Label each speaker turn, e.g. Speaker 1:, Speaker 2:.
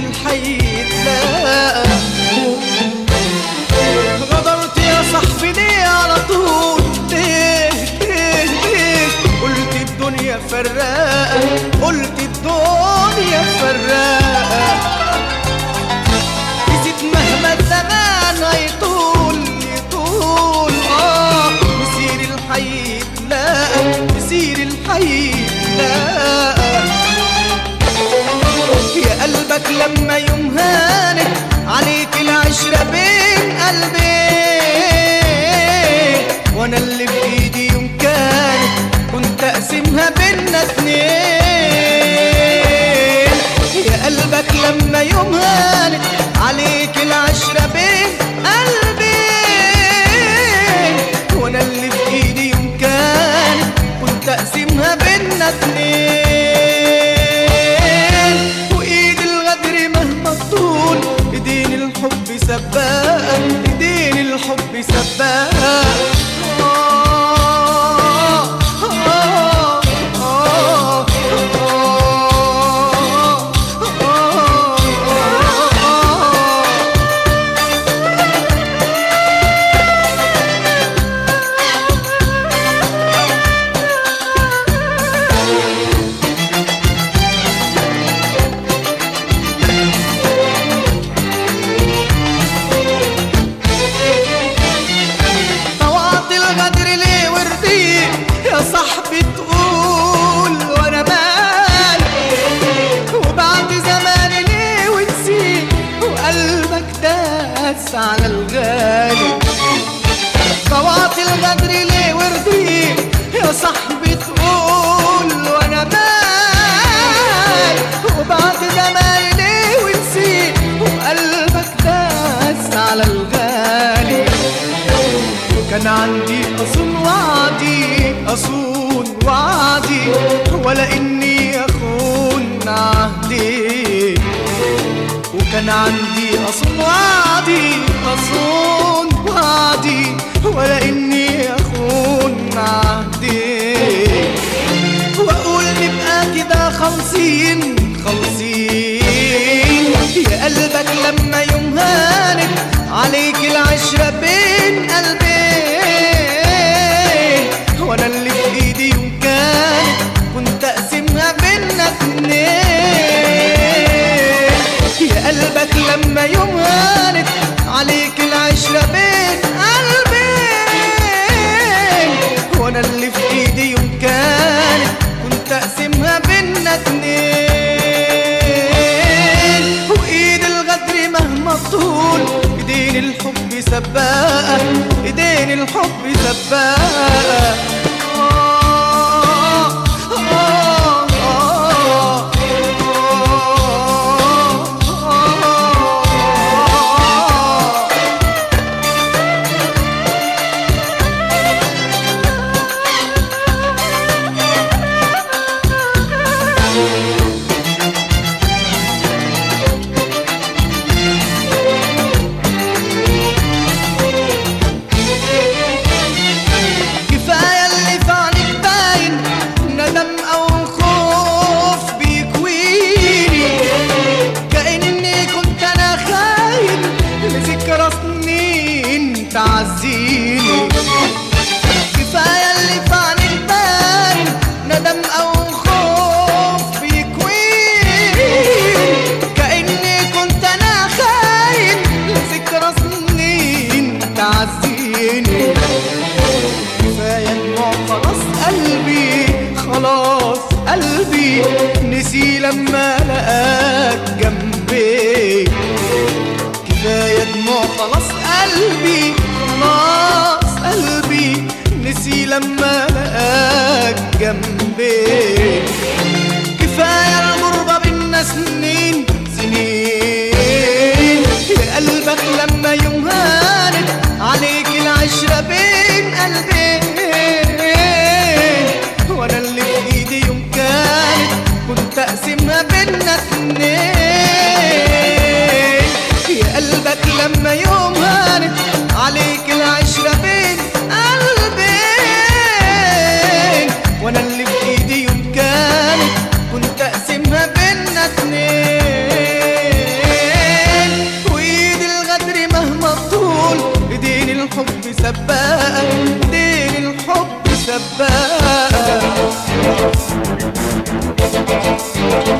Speaker 1: الحي تلاقى غدرت يا صاحبي ليه على طول ليه ليه ليه قلت الدنيا فراقة قلت الدنيا فراقة نسيت مهما الزمان هيطول يطول اه مسير الحي تلاقى مسير الحي تلاقى يا قلبك لما يوم هانت عليك العشرة بين قلبي وانا اللي بايدي يوم كانت كنت اقسمها بينا اتنين يا قلبك لما يوم هانت عليك العشرة بين قلبي وانا اللي بايدي يوم كانت كنت اقسمها بينا اتنين وايد الغدر مهما طول ايدين الحب سباقة ايدين الحب سباقة آه، آه، آه، آه، آه. طوعت الغدر ليه وردي يا صاحبي تقول وانا مالي وبعد زمان ليه ونسيت وقلبك داس على الغالي طوعت الغدر ليه وردي يا صاحبي تقول وانا مالي وبعد زمان ليه ونسيت وقلبك داس على الغالي كان عندي أصون وعدي أصون وعدي ولا إني أخون عهدي وكان عندي أصون وعدي أصون وعدي ولا إني أخون عهدي وأقول نبقى كده خالصين خالصين يا قلبك لما يوم هانت عليك العشرة بين قلبين وانا اللي في ايدي يوم كانت كنت اقسمها بينا اتنين يا قلبك لما يوم هانت عليك العشرة بين قلبين وانا اللي في ايدي يوم كانت كنت اقسمها بينا اتنين وايد الغدر مهما طول ايدين الحب سباقة ايدين الحب سباقة آه، آه، آه، آه، آه. كفاية اللي في عينك باين ندم أو خوف بيكويني كأني كنت أنا خاين لذكرى سنين تعزيني كفاية اللي في عينك باين ندم أو خوف بيكويني كأني كنت أنا خاين لذكرى سنين تعزيني كفاية دموع خلاص قلبي خلاص قلبي نسي لما لقاك جنبي كفاية دموع خلاص قلبي خلاص قلبي نسي لما لقاك جنبي كفاية الغربة بينا سنين سنين يا قلبك لما يوم هانت عليك العشرة بين قلبين وانا اللي في ايدي يوم كانت كنت اقسمها بينا اتنين يا قلبك لما يوم هانت عليك العشرة بين قلبين وانا اللي في ايدي يوم دين الحب سباقة